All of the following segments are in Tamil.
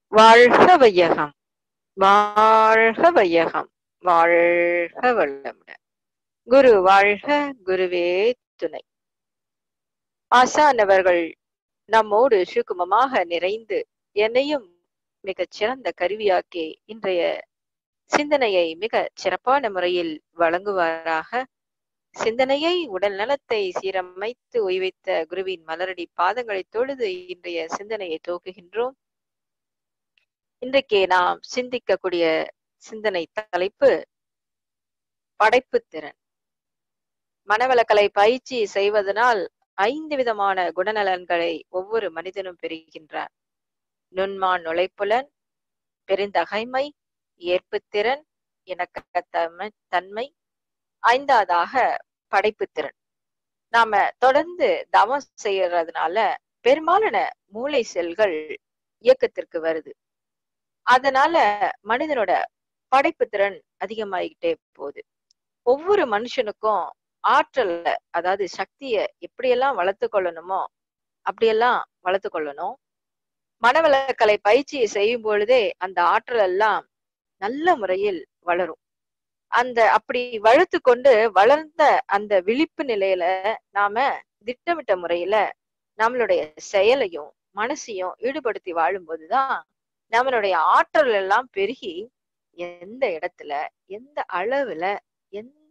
வாழ்க வையகம் வாழ்க வையகம் வாழ்க வளமுடன் குரு வாழ்க குருவே துணை ஆசானவர்கள் நம்மோடு சுக்குமமாக நிறைந்து என்னையும் மிகச் சிறந்த கருவியாக்கி இன்றைய சிந்தனையை மிக சிறப்பான முறையில் வழங்குவாராக சிந்தனையை உடல் நலத்தை சீரமைத்து ஓய்வைத்த குருவின் மலரடி பாதங்களை தொழுது இன்றைய சிந்தனையை துவக்குகின்றோம் இன்றைக்கு நாம் சிந்திக்கக்கூடிய சிந்தனை தலைப்பு படைப்பு திறன் மனவளக்கலை பயிற்சி செய்வதனால் ஐந்து விதமான குணநலன்களை ஒவ்வொரு மனிதனும் பெறுகின்றார் நுண்மான் நுழைப்புலன் பெருந்தகைமை ஏற்புத்திறன் இணக்கத்தன்மை தன்மை ஐந்தாவதாக படைப்பு திறன் நாம தொடர்ந்து தவம் செய்யறதுனால பெரும்பாலான மூளை செல்கள் இயக்கத்திற்கு வருது அதனால மனிதனோட படைப்பு திறன் அதிகமாகிக்கிட்டே போகுது ஒவ்வொரு மனுஷனுக்கும் ஆற்றல்ல அதாவது சக்திய எப்படியெல்லாம் வளர்த்து கொள்ளணுமோ அப்படியெல்லாம் வளர்த்து கொள்ளணும் மனவளக்கலை பயிற்சியை செய்யும் பொழுதே அந்த ஆற்றல் எல்லாம் நல்ல முறையில் வளரும் அந்த அப்படி வளர்த்து கொண்டு வளர்ந்த அந்த விழிப்பு நிலையில நாம திட்டமிட்ட முறையில நம்மளுடைய செயலையும் மனசையும் ஈடுபடுத்தி வாழும்போதுதான் நம்மளுடைய ஆற்றல் எல்லாம் பெருகி எந்த இடத்துல எந்த அளவுல எந்த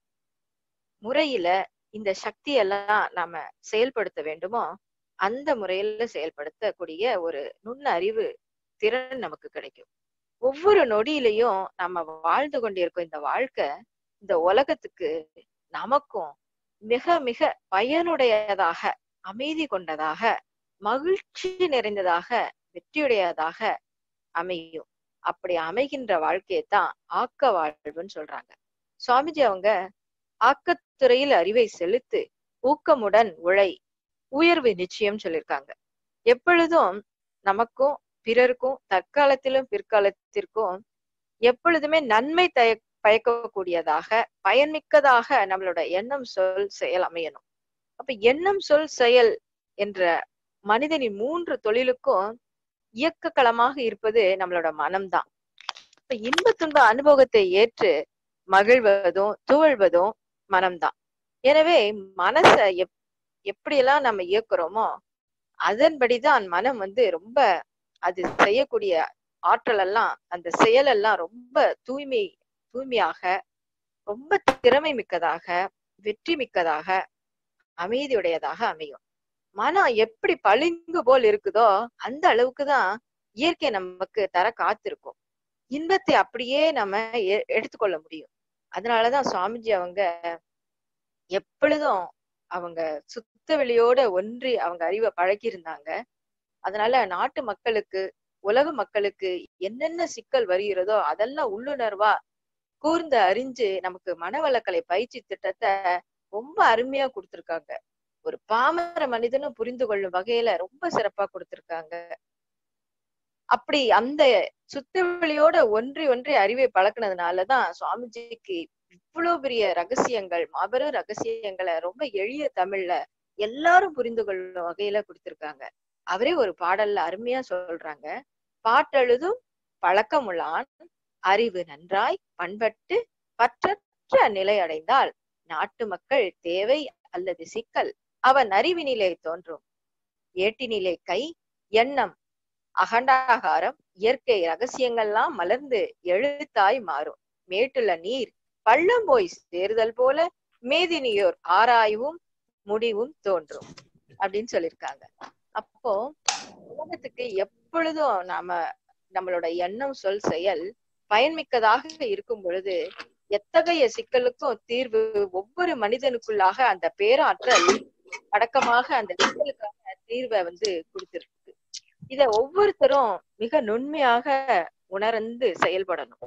முறையில இந்த சக்தியெல்லாம் நாம செயல்படுத்த வேண்டுமோ அந்த முறையில செயல்படுத்தக்கூடிய ஒரு நுண்ணறிவு திறன் நமக்கு கிடைக்கும் ஒவ்வொரு நொடியிலையும் நம்ம வாழ்ந்து கொண்டிருக்கோம் இந்த வாழ்க்கை இந்த உலகத்துக்கு நமக்கும் மிக மிக பயனுடையதாக அமைதி கொண்டதாக மகிழ்ச்சி நிறைந்ததாக வெற்றியுடையதாக அமையும் அப்படி அமைகின்ற வாழ்க்கையை தான் ஆக்க வாழ்வுன்னு சொல்றாங்க சுவாமிஜி அவங்க ஆக்கத்துறையில் அறிவை செலுத்து ஊக்கமுடன் உழை உயர்வு நிச்சயம் சொல்லியிருக்காங்க எப்பொழுதும் நமக்கும் பிறருக்கும் தற்காலத்திலும் பிற்காலத்திற்கும் எப்பொழுதுமே நன்மை தய பயக்கக்கூடியதாக பயன்மிக்கதாக நம்மளோட எண்ணம் சொல் செயல் அமையணும் அப்ப எண்ணம் சொல் செயல் என்ற மனிதனின் மூன்று தொழிலுக்கும் இயக்க களமாக இருப்பது நம்மளோட மனம்தான் இப்ப இன்ப துன்ப அனுபவத்தை ஏற்று மகிழ்வதும் துவழ்வதும் மனம்தான் எனவே மனச எப் எப்படியெல்லாம் நம்ம இயக்குறோமோ அதன்படிதான் மனம் வந்து ரொம்ப அது செய்யக்கூடிய ஆற்றல் எல்லாம் அந்த செயல் எல்லாம் ரொம்ப தூய்மை தூய்மையாக ரொம்ப திறமை மிக்கதாக வெற்றி மிக்கதாக அமைதியுடையதாக அமையும் மனம் எப்படி பளிங்கு போல் இருக்குதோ அந்த அளவுக்குதான் இயற்கை நமக்கு தர காத்திருக்கும் இன்பத்தை அப்படியே நம்ம எடுத்துக்கொள்ள முடியும் அதனாலதான் சுவாமிஜி அவங்க எப்பொழுதும் அவங்க சுத்த வெளியோட ஒன்றி அவங்க அறிவை பழக்கி இருந்தாங்க அதனால நாட்டு மக்களுக்கு உலக மக்களுக்கு என்னென்ன சிக்கல் வருகிறதோ அதெல்லாம் உள்ளுணர்வா கூர்ந்து அறிஞ்சு நமக்கு மனவளக்கலை பயிற்சி திட்டத்தை ரொம்ப அருமையா கொடுத்திருக்காங்க ஒரு பாமர மனிதனும் புரிந்து கொள்ளும் வகையில ரொம்ப சிறப்பா கொடுத்திருக்காங்க அப்படி அந்த சுத்தவெளியோட ஒன்றி ஒன்றி அறிவை பழக்கினதுனாலதான் சுவாமிஜிக்கு இவ்வளவு பெரிய ரகசியங்கள் மாபெரும் ரகசியங்களை ரொம்ப எளிய தமிழ்ல எல்லாரும் புரிந்து கொள்ளும் வகையில கொடுத்திருக்காங்க அவரே ஒரு பாடல்ல அருமையா சொல்றாங்க பாட்டெழுதும் பழக்கமுள்ளான் அறிவு நன்றாய் பண்பட்டு பற்றற்ற நிலை அடைந்தால் நாட்டு மக்கள் தேவை அல்லது சிக்கல் அவன் அறிவினிலே தோன்றும் ஏட்டினிலே கை எண்ணம் அகண்டாகாரம் இயற்கை ரகசியங்கள்லாம் மலர்ந்து எழுத்தாய் மாறும் மேட்டுள்ள நீர் பள்ளம் போய் சேருதல் போல மேதினியோர் ஆராய்வும் முடிவும் தோன்றும் அப்படின்னு சொல்லியிருக்காங்க அப்போ உலகத்துக்கு எப்பொழுதும் நாம நம்மளோட எண்ணம் சொல் செயல் பயன்மிக்கதாக இருக்கும் பொழுது எத்தகைய சிக்கலுக்கும் தீர்வு ஒவ்வொரு மனிதனுக்குள்ளாக அந்த பேராற்றல் அடக்கமாக அந்த சிக்கலுக்கான தீர்வை வந்து கொடுத்திருக்கு இத ஒவ்வொருத்தரும் மிக நுண்மையாக உணர்ந்து செயல்படணும்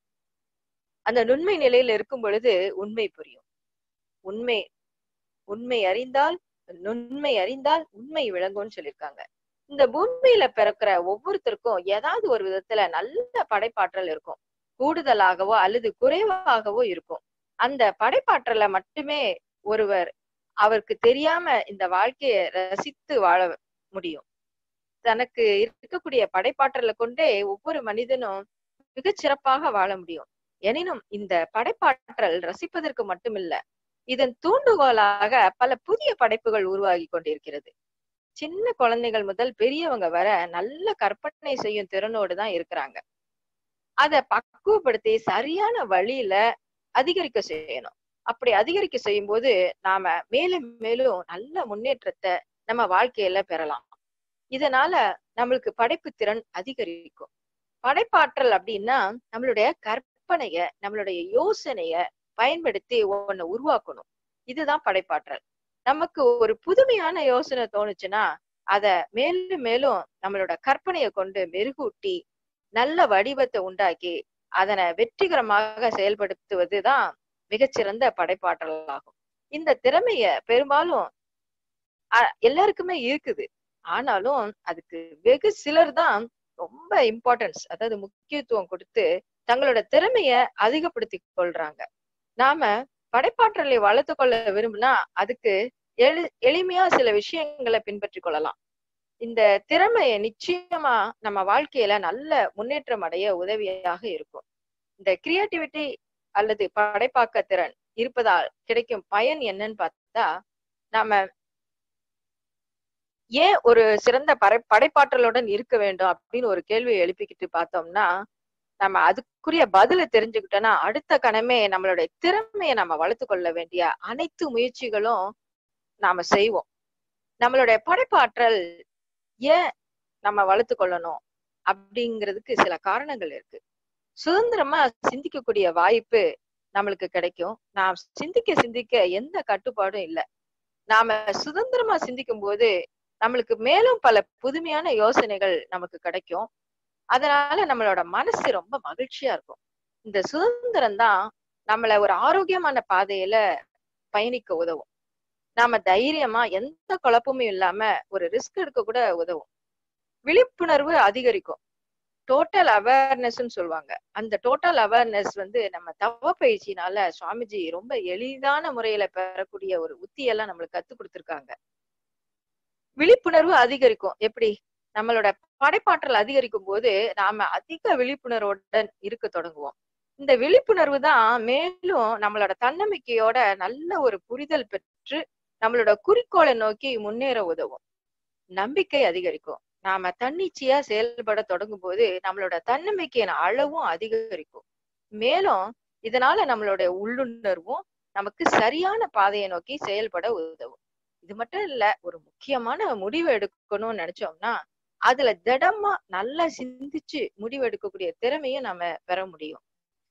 அந்த நுண்மை நிலையில இருக்கும் பொழுது உண்மை புரியும் உண்மை உண்மை அறிந்தால் நுண்மை அறிந்தால் உண்மை விளங்கும்னு சொல்லியிருக்காங்க இந்த பூமியில பிறக்கிற ஒவ்வொருத்தருக்கும் ஏதாவது ஒரு விதத்துல நல்ல படைப்பாற்றல் இருக்கும் கூடுதலாகவோ அல்லது குறைவாகவோ இருக்கும் அந்த படைப்பாற்றலை மட்டுமே ஒருவர் அவருக்கு தெரியாம இந்த வாழ்க்கையை ரசித்து வாழ முடியும் தனக்கு இருக்கக்கூடிய படைப்பாற்றலை கொண்டே ஒவ்வொரு மனிதனும் மிகச் சிறப்பாக வாழ முடியும் எனினும் இந்த படைப்பாற்றல் ரசிப்பதற்கு மட்டுமில்ல இதன் தூண்டுகோலாக பல புதிய படைப்புகள் உருவாகி கொண்டிருக்கிறது சின்ன குழந்தைகள் முதல் பெரியவங்க வர நல்ல கற்பனை செய்யும் திறனோடு தான் இருக்கிறாங்க அத பக்குவப்படுத்தி சரியான வழியில அதிகரிக்க செய்யணும் அப்படி அதிகரிக்க செய்யும் போது நாம மேலும் மேலும் நல்ல முன்னேற்றத்தை நம்ம வாழ்க்கையில பெறலாம் இதனால நம்மளுக்கு படைப்பு திறன் அதிகரிக்கும் படைப்பாற்றல் அப்படின்னா நம்மளுடைய கற்பனைய நம்மளுடைய யோசனைய பயன்படுத்தி ஒண்ணு உருவாக்கணும் இதுதான் படைப்பாற்றல் நமக்கு ஒரு புதுமையான யோசனை தோணுச்சுன்னா அத மேலும் மேலும் நம்மளோட கற்பனையை கொண்டு மெருகூட்டி நல்ல வடிவத்தை உண்டாக்கி அதனை வெற்றிகரமாக செயல்படுத்துவதுதான் மிகச்சிறந்த படைப்பாற்றல் ஆகும் இந்த திறமைய பெரும்பாலும் எல்லாருக்குமே இருக்குது ஆனாலும் அதுக்கு வெகு சிலர் தான் ரொம்ப இம்பார்ட்டன்ஸ் அதாவது முக்கியத்துவம் கொடுத்து தங்களோட திறமைய அதிகப்படுத்தி கொள்றாங்க நாம படைப்பாற்றலை வளர்த்து கொள்ள விரும்பினா அதுக்கு எளி எளிமையா சில விஷயங்களை பின்பற்றி கொள்ளலாம் இந்த திறமைய நிச்சயமா நம்ம வாழ்க்கையில நல்ல முன்னேற்றம் அடைய உதவியாக இருக்கும் இந்த கிரியேட்டிவிட்டி அல்லது படைப்பாக்க திறன் இருப்பதால் கிடைக்கும் பயன் என்னன்னு பார்த்தா நாம ஏன் ஒரு சிறந்த படை படைப்பாற்றலுடன் இருக்க வேண்டும் அப்படின்னு ஒரு கேள்வியை எழுப்பிக்கிட்டு பார்த்தோம்னா நம்ம அதுக்குரிய பதில தெரிஞ்சுக்கிட்டோம்னா அடுத்த கணமே நம்மளுடைய திறமையை நம்ம வளர்த்து கொள்ள வேண்டிய அனைத்து முயற்சிகளும் நாம செய்வோம் நம்மளுடைய படைப்பாற்றல் ஏன் நம்ம வளர்த்து கொள்ளணும் அப்படிங்கிறதுக்கு சில காரணங்கள் இருக்கு சுதந்திரமா சிந்திக்கக்கூடிய வாய்ப்பு நம்மளுக்கு கிடைக்கும் நாம் சிந்திக்க சிந்திக்க எந்த கட்டுப்பாடும் இல்லை நாம சுதந்திரமா சிந்திக்கும் போது நம்மளுக்கு மேலும் பல புதுமையான யோசனைகள் நமக்கு கிடைக்கும் அதனால நம்மளோட மனசு ரொம்ப மகிழ்ச்சியா இருக்கும் இந்த சுதந்திரம் தான் நம்மள ஒரு ஆரோக்கியமான பாதையில பயணிக்க உதவும் நாம தைரியமா எந்த குழப்பமும் இல்லாம ஒரு ரிஸ்க் எடுக்க கூட உதவும் விழிப்புணர்வு அதிகரிக்கும் டோட்டல் அவேர்னஸ் சொல்லுவாங்க அந்த டோட்டல் அவேர்னஸ் வந்து நம்ம தவ பயிற்சினால சுவாமிஜி ரொம்ப எளிதான முறையில பெறக்கூடிய ஒரு உத்தியெல்லாம் நம்மளுக்கு கத்து கொடுத்துருக்காங்க விழிப்புணர்வு அதிகரிக்கும் எப்படி நம்மளோட படைப்பாற்றல் அதிகரிக்கும் போது நாம அதிக விழிப்புணர்வுடன் இருக்க தொடங்குவோம் இந்த விழிப்புணர்வு தான் மேலும் நம்மளோட தன்னம்பிக்கையோட நல்ல ஒரு புரிதல் பெற்று நம்மளோட குறிக்கோளை நோக்கி முன்னேற உதவும் நம்பிக்கை அதிகரிக்கும் நாம தன்னிச்சையா செயல்பட தொடங்கும் போது நம்மளோட தன்னம்பிக்கையின் அளவும் அதிகரிக்கும் மேலும் இதனால நம்மளுடைய உள்ளுணர்வும் நமக்கு சரியான பாதையை நோக்கி செயல்பட உதவும் இது மட்டும் இல்ல ஒரு முக்கியமான முடிவு எடுக்கணும்னு நினைச்சோம்னா அதுல திடமா நல்லா சிந்திச்சு முடிவு எடுக்கக்கூடிய திறமையும் நம்ம பெற முடியும்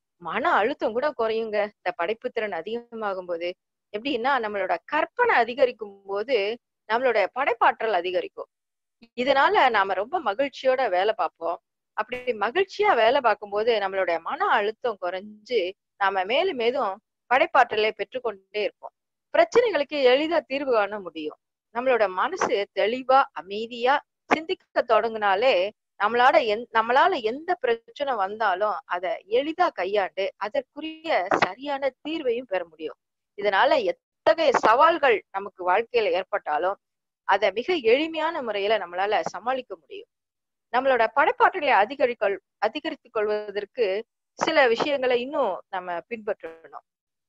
மன அழுத்தம் கூட குறையுங்க இந்த படைப்பு திறன் அதிகமாகும் போது எப்படின்னா நம்மளோட கற்பனை அதிகரிக்கும் போது நம்மளோட படைப்பாற்றல் அதிகரிக்கும் இதனால நாம ரொம்ப மகிழ்ச்சியோட வேலை பார்ப்போம் அப்படி மகிழ்ச்சியா வேலை பார்க்கும்போது நம்மளுடைய மன அழுத்தம் குறைஞ்சு நாம மேலும் மேலும் படைப்பாற்றலை பெற்றுக்கொண்டே இருப்போம் பிரச்சனைகளுக்கு எளிதா தீர்வு காண முடியும் நம்மளோட மனசு தெளிவா அமைதியா சிந்திக்க தொடங்கினாலே நம்மளால எந் நம்மளால எந்த பிரச்சனை வந்தாலும் அதை எளிதா கையாண்டு அதற்குரிய சரியான தீர்வையும் பெற முடியும் இதனால எத்தகைய சவால்கள் நமக்கு வாழ்க்கையில ஏற்பட்டாலும் அதை மிக எளிமையான முறையில நம்மளால சமாளிக்க முடியும் நம்மளோட படைப்பாற்றலை அதிகரிக்க அதிகரித்துக் கொள்வதற்கு சில விஷயங்களை இன்னும் நம்ம பின்பற்றணும்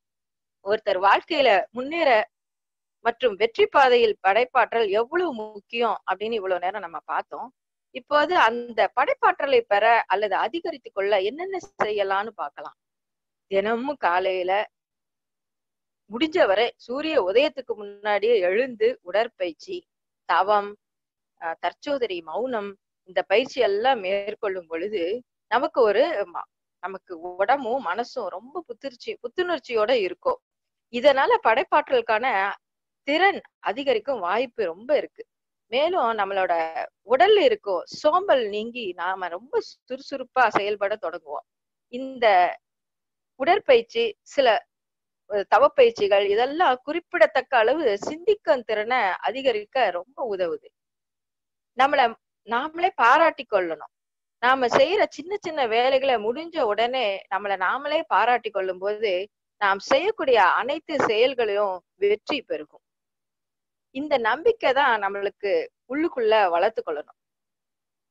ஒருத்தர் வாழ்க்கையில முன்னேற மற்றும் வெற்றி பாதையில் படைப்பாற்றல் எவ்வளவு முக்கியம் அப்படின்னு இவ்வளவு நேரம் நம்ம பார்த்தோம் இப்போது அந்த படைப்பாற்றலை பெற அல்லது அதிகரித்துக் கொள்ள என்னென்ன செய்யலாம்னு பார்க்கலாம் தினமும் காலையில முடிஞ்ச வரை சூரிய உதயத்துக்கு முன்னாடியே எழுந்து உடற்பயிற்சி தவம் தற்சோதரி மௌனம் இந்த பயிற்சி எல்லாம் மேற்கொள்ளும் பொழுது நமக்கு ஒரு நமக்கு உடம்பும் மனசும் ரொம்ப புத்துணர்ச்சி புத்துணர்ச்சியோட இருக்கும் இதனால படைப்பாற்றலுக்கான திறன் அதிகரிக்கும் வாய்ப்பு ரொம்ப இருக்கு மேலும் நம்மளோட உடல்ல இருக்கும் சோம்பல் நீங்கி நாம ரொம்ப சுறுசுறுப்பா செயல்பட தொடங்குவோம் இந்த உடற்பயிற்சி சில தவப்பயிற்சிகள் இதெல்லாம் குறிப்பிடத்தக்க அளவு சிந்திக்கும் திறனை அதிகரிக்க ரொம்ப உதவுது நம்மள நாமளே பாராட்டி கொள்ளணும் நாம செய்யற சின்ன சின்ன வேலைகளை முடிஞ்ச உடனே நம்மள நாமளே பாராட்டி கொள்ளும் போது நாம் செய்யக்கூடிய அனைத்து செயல்களையும் வெற்றி பெருகும் இந்த நம்பிக்கை தான் நம்மளுக்கு உள்ளுக்குள்ள வளர்த்து கொள்ளணும்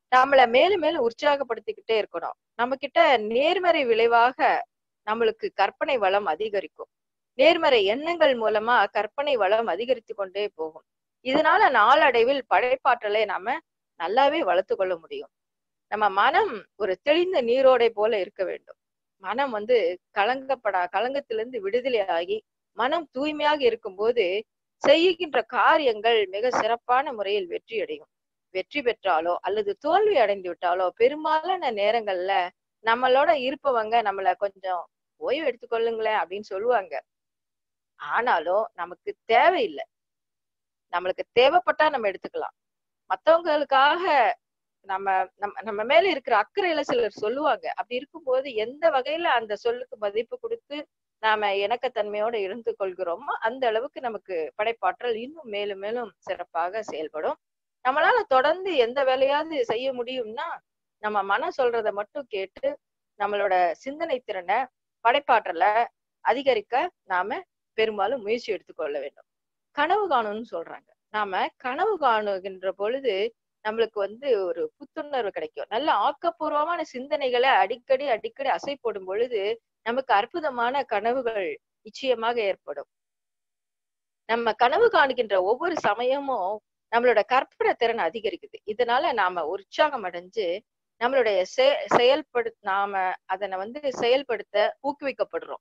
நம்மள மேலும் மேலும் உற்சாகப்படுத்திக்கிட்டே இருக்கணும் நம்ம கிட்ட நேர்மறை விளைவாக நம்மளுக்கு கற்பனை வளம் அதிகரிக்கும் நேர்மறை எண்ணங்கள் மூலமா கற்பனை வளம் அதிகரித்து கொண்டே போகும் இதனால நாளடைவில் படைப்பாற்றலை நாம நல்லாவே வளர்த்து கொள்ள முடியும் நம்ம மனம் ஒரு தெளிந்த நீரோடை போல இருக்க வேண்டும் மனம் வந்து கலங்கப்படா கலங்கத்திலிருந்து விடுதலை ஆகி மனம் தூய்மையாக இருக்கும்போது செய்கின்ற காரியங்கள் மிக சிறப்பான முறையில் வெற்றி அடையும் வெற்றி பெற்றாலோ அல்லது தோல்வி அடைந்து விட்டாலோ பெரும்பாலான நேரங்கள்ல நம்மளோட இருப்பவங்க நம்மள கொஞ்சம் ஓய்வு எடுத்துக்கொள்ளுங்களேன் அப்படின்னு சொல்லுவாங்க ஆனாலும் நமக்கு தேவையில்லை நம்மளுக்கு தேவைப்பட்டா நம்ம எடுத்துக்கலாம் மத்தவங்களுக்காக நம்ம நம்ம நம்ம மேல இருக்கிற அக்கறையில சிலர் சொல்லுவாங்க அப்படி இருக்கும்போது எந்த வகையில அந்த சொல்லுக்கு மதிப்பு கொடுத்து நாம இணக்கத்தன்மையோட இருந்து கொள்கிறோமோ அந்த அளவுக்கு நமக்கு படைப்பாற்றல் இன்னும் மேலும் மேலும் சிறப்பாக செயல்படும் நம்மளால தொடர்ந்து எந்த வேலையாவது செய்ய முடியும்னா நம்ம மனம் சொல்றத மட்டும் கேட்டு நம்மளோட சிந்தனை திறனை படைப்பாற்றலை அதிகரிக்க நாம பெரும்பாலும் முயற்சி எடுத்துக்கொள்ள வேண்டும் கனவு காணும்னு சொல்றாங்க நாம கனவு காணுகின்ற பொழுது நம்மளுக்கு வந்து ஒரு புத்துணர்வு கிடைக்கும் நல்ல ஆக்கப்பூர்வமான சிந்தனைகளை அடிக்கடி அடிக்கடி அசை போடும் பொழுது நமக்கு அற்புதமான கனவுகள் நிச்சயமாக ஏற்படும் நம்ம கனவு காணுகின்ற ஒவ்வொரு சமயமும் நம்மளோட கற்பனை திறன் அதிகரிக்குது இதனால நாம உற்சாகம் அடைஞ்சு நம்மளுடைய செயல்படு நாம அதனை வந்து செயல்படுத்த ஊக்குவிக்கப்படுறோம்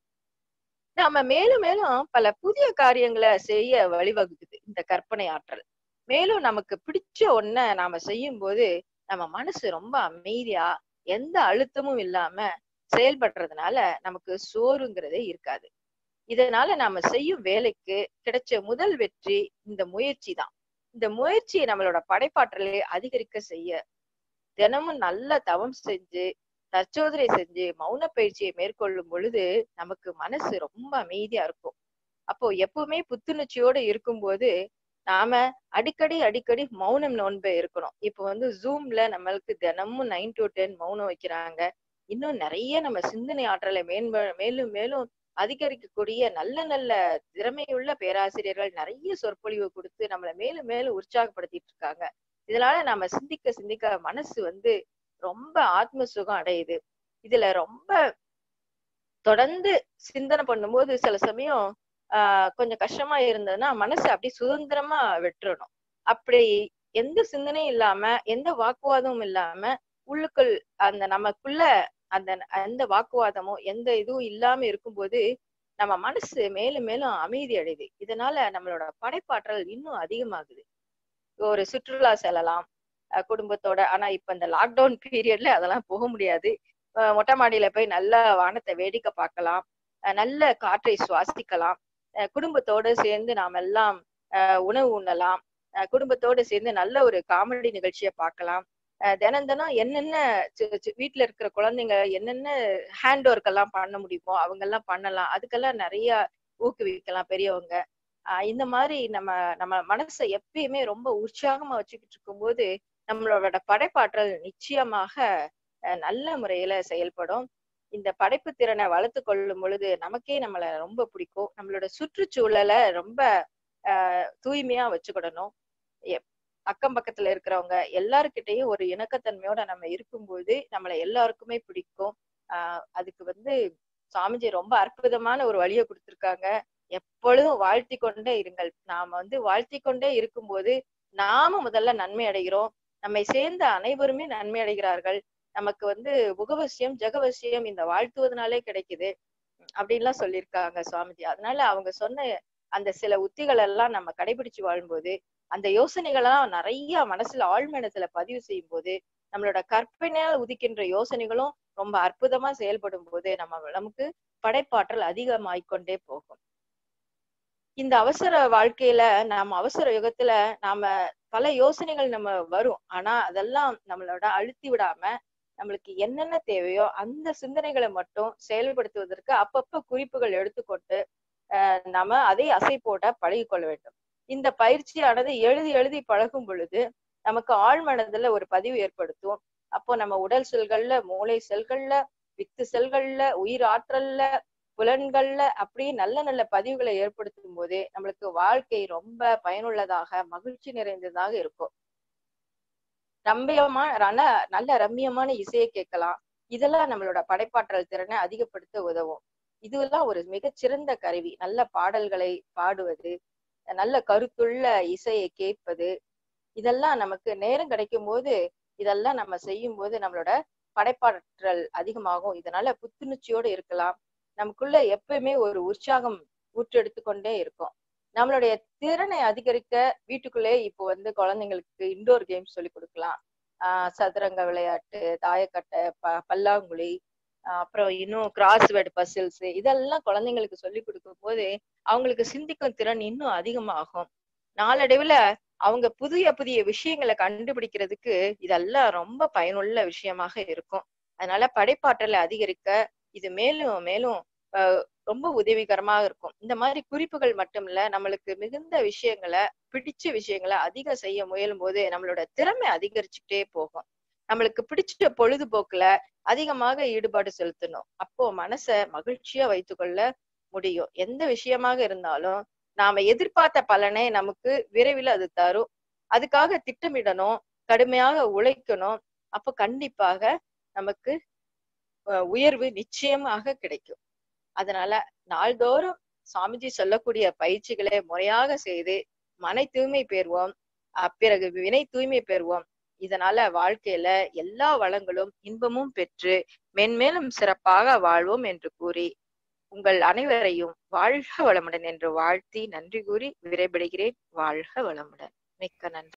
நாம மேலும் மேலும் பல புதிய காரியங்களை செய்ய வழிவகுக்குது இந்த கற்பனை ஆற்றல் மேலும் நமக்கு பிடிச்ச ஒன்ன நாம செய்யும் போது நம்ம மனசு ரொம்ப அமைதியா எந்த அழுத்தமும் இல்லாம செயல்படுறதுனால நமக்கு சோறுங்கிறதே இருக்காது இதனால நாம செய்யும் வேலைக்கு கிடைச்ச முதல் வெற்றி இந்த முயற்சி தான் இந்த முயற்சியை நம்மளோட படைப்பாற்றலை அதிகரிக்க செய்ய தினமும் நல்ல தவம் செஞ்சு தற்சோதனை செஞ்சு மௌன பயிற்சியை மேற்கொள்ளும் பொழுது நமக்கு மனசு ரொம்ப அமைதியா இருக்கும் அப்போ எப்பவுமே புத்துணர்ச்சியோட இருக்கும்போது நாம அடிக்கடி அடிக்கடி மௌனம் நோன்பு இருக்கணும் இப்போ வந்து ஜூம்ல நம்மளுக்கு தினமும் நைன் டு டென் மௌனம் வைக்கிறாங்க இன்னும் நிறைய நம்ம சிந்தனை ஆற்றலை மேன்ப மேலும் மேலும் அதிகரிக்கக்கூடிய நல்ல நல்ல திறமையுள்ள பேராசிரியர்கள் நிறைய சொற்பொழிவு கொடுத்து நம்மளை மேலும் மேலும் உற்சாகப்படுத்திட்டு இருக்காங்க இதனால நாம சிந்திக்க சிந்திக்க மனசு வந்து ரொம்ப ஆத்ம சுகம் அடையுது இதுல ரொம்ப தொடர்ந்து சிந்தனை பண்ணும்போது சில சமயம் ஆஹ் கொஞ்சம் கஷ்டமா இருந்ததுன்னா மனசு அப்படி சுதந்திரமா விட்டுறணும் அப்படி எந்த சிந்தனையும் இல்லாம எந்த வாக்குவாதமும் இல்லாம உள்ளுக்குள் அந்த நமக்குள்ள அந்த எந்த வாக்குவாதமும் எந்த இதுவும் இல்லாம இருக்கும்போது நம்ம மனசு மேலும் மேலும் அமைதி அடையுது இதனால நம்மளோட படைப்பாற்றல் இன்னும் அதிகமாகுது ஒரு சுற்றுலா செல்லலாம் குடும்பத்தோட ஆனா இப்ப இந்த லாக்டவுன் பீரியட்ல அதெல்லாம் போக முடியாது மொட்டை மாடியில போய் நல்ல வானத்தை வேடிக்கை பார்க்கலாம் நல்ல காற்றை சுவாசிக்கலாம் குடும்பத்தோடு சேர்ந்து நாம் எல்லாம் உணவு உண்ணலாம் குடும்பத்தோடு சேர்ந்து நல்ல ஒரு காமெடி நிகழ்ச்சியை பார்க்கலாம் தினம் தினம் என்னென்ன வீட்டுல இருக்கிற குழந்தைங்க என்னென்ன ஹேண்ட் ஒர்க் எல்லாம் பண்ண முடியுமோ அவங்க எல்லாம் பண்ணலாம் அதுக்கெல்லாம் நிறைய ஊக்குவிக்கலாம் பெரியவங்க ஆஹ் இந்த மாதிரி நம்ம நம்ம மனசை எப்பயுமே ரொம்ப உற்சாகமா வச்சுக்கிட்டு இருக்கும்போது நம்மளோட படைப்பாற்றல் நிச்சயமாக நல்ல முறையில செயல்படும் இந்த படைப்பு திறனை வளர்த்து கொள்ளும் பொழுது நமக்கே நம்மள ரொம்ப பிடிக்கும் நம்மளோட சுற்றுச்சூழலை ரொம்ப ஆஹ் தூய்மையா வச்சுக்கிடணும் அக்கம் பக்கத்துல இருக்கிறவங்க எல்லாருக்கிட்டையும் ஒரு இணக்கத்தன்மையோட நம்ம இருக்கும்போது நம்மள எல்லாருக்குமே பிடிக்கும் ஆஹ் அதுக்கு வந்து சாமிஜி ரொம்ப அற்புதமான ஒரு வழியை கொடுத்திருக்காங்க எப்பொழுதும் வாழ்த்தி கொண்டே இருங்கள் நாம வந்து வாழ்த்தி கொண்டே இருக்கும்போது நாம முதல்ல நன்மை அடைகிறோம் நம்மை சேர்ந்த அனைவருமே நன்மை அடைகிறார்கள் நமக்கு வந்து முகவசியம் ஜெகவசியம் இந்த வாழ்த்துவதனாலே கிடைக்குது அப்படின்லாம் சொல்லியிருக்காங்க சுவாமிஜி அதனால அவங்க சொன்ன அந்த சில உத்திகள் எல்லாம் நம்ம கடைபிடிச்சு வாழும்போது அந்த யோசனைகள்லாம் நிறைய மனசுல ஆழ்மனத்துல பதிவு செய்யும் போது நம்மளோட கற்பனையால் உதிக்கின்ற யோசனைகளும் ரொம்ப அற்புதமா செயல்படும் போது நம்ம நமக்கு படைப்பாற்றல் அதிகமாய்கொண்டே போகும் இந்த அவசர வாழ்க்கையில நாம அவசர யுகத்துல நாம பல யோசனைகள் நம்ம வரும் ஆனா அதெல்லாம் நம்மளோட அழுத்தி விடாம நம்மளுக்கு என்னென்ன தேவையோ அந்த சிந்தனைகளை மட்டும் செயல்படுத்துவதற்கு அப்பப்ப குறிப்புகள் எடுத்துக்கொண்டு அஹ் நம்ம அதை அசை போட பழகிக்கொள்ள வேண்டும் இந்த பயிற்சியானது எழுதி எழுதி பழகும் பொழுது நமக்கு ஆழ்மனதுல ஒரு பதிவு ஏற்படுத்தும் அப்போ நம்ம உடல் செல்கள்ல மூளை செல்கள்ல வித்து செல்கள்ல உயிர் ஆற்றல்ல புலன்கள்ல அப்படியே நல்ல நல்ல பதிவுகளை ஏற்படுத்தும் போது நம்மளுக்கு வாழ்க்கை ரொம்ப பயனுள்ளதாக மகிழ்ச்சி நிறைந்ததாக இருக்கும் ரம்மியமா நல்ல நல்ல ரம்மியமான இசையை கேட்கலாம் இதெல்லாம் நம்மளோட படைப்பாற்றல் திறனை அதிகப்படுத்த உதவும் இதுவெல்லாம் ஒரு மிகச்சிறந்த கருவி நல்ல பாடல்களை பாடுவது நல்ல கருத்துள்ள இசையை கேட்பது இதெல்லாம் நமக்கு நேரம் கிடைக்கும் போது இதெல்லாம் நம்ம செய்யும் போது நம்மளோட படைப்பாற்றல் அதிகமாகும் இதனால புத்துணர்ச்சியோடு இருக்கலாம் நமக்குள்ள எப்பயுமே ஒரு உற்சாகம் ஊற்றெடுத்து கொண்டே இருக்கும் நம்மளுடைய திறனை அதிகரிக்க வீட்டுக்குள்ளே இப்போ வந்து குழந்தைங்களுக்கு இண்டோர் கேம்ஸ் சொல்லி கொடுக்கலாம் ஆஹ் சதுரங்க விளையாட்டு தாயக்கட்டை ப பல்லாங்குழி அப்புறம் இன்னும் கிராஸ்வேர்டு பசில்ஸ் இதெல்லாம் குழந்தைங்களுக்கு சொல்லி கொடுக்கும் போது அவங்களுக்கு சிந்திக்கும் திறன் இன்னும் அதிகமாகும் நாளடைவுல அவங்க புதிய புதிய விஷயங்களை கண்டுபிடிக்கிறதுக்கு இதெல்லாம் ரொம்ப பயனுள்ள விஷயமாக இருக்கும் அதனால படைப்பாற்றலை அதிகரிக்க இது மேலும் மேலும் ரொம்ப உதவிகரமாக இருக்கும் இந்த மாதிரி குறிப்புகள் மட்டும் இல்ல நம்மளுக்கு மிகுந்த விஷயங்களை பிடிச்ச விஷயங்களை அதிகம் செய்ய முயலும் போது நம்மளோட திறமை அதிகரிச்சுட்டே போகும் நம்மளுக்கு பிடிச்ச பொழுதுபோக்குல அதிகமாக ஈடுபாடு செலுத்தணும் அப்போ மனச மகிழ்ச்சியா வைத்துக்கொள்ள முடியும் எந்த விஷயமாக இருந்தாலும் நாம எதிர்பார்த்த பலனை நமக்கு விரைவில் அது தரும் அதுக்காக திட்டமிடணும் கடுமையாக உழைக்கணும் அப்போ கண்டிப்பாக நமக்கு உயர்வு நிச்சயமாக கிடைக்கும் அதனால நாள்தோறும் சாமிஜி சொல்லக்கூடிய பயிற்சிகளை முறையாக செய்து மனை தூய்மை பெறுவோம் பிறகு வினை தூய்மை பெறுவோம் இதனால வாழ்க்கையில எல்லா வளங்களும் இன்பமும் பெற்று மென்மேலும் சிறப்பாக வாழ்வோம் என்று கூறி உங்கள் அனைவரையும் வாழ்க வளமுடன் என்று வாழ்த்தி நன்றி கூறி விரைபடுகிறேன் வாழ்க வளமுடன் மிக்க நன்றி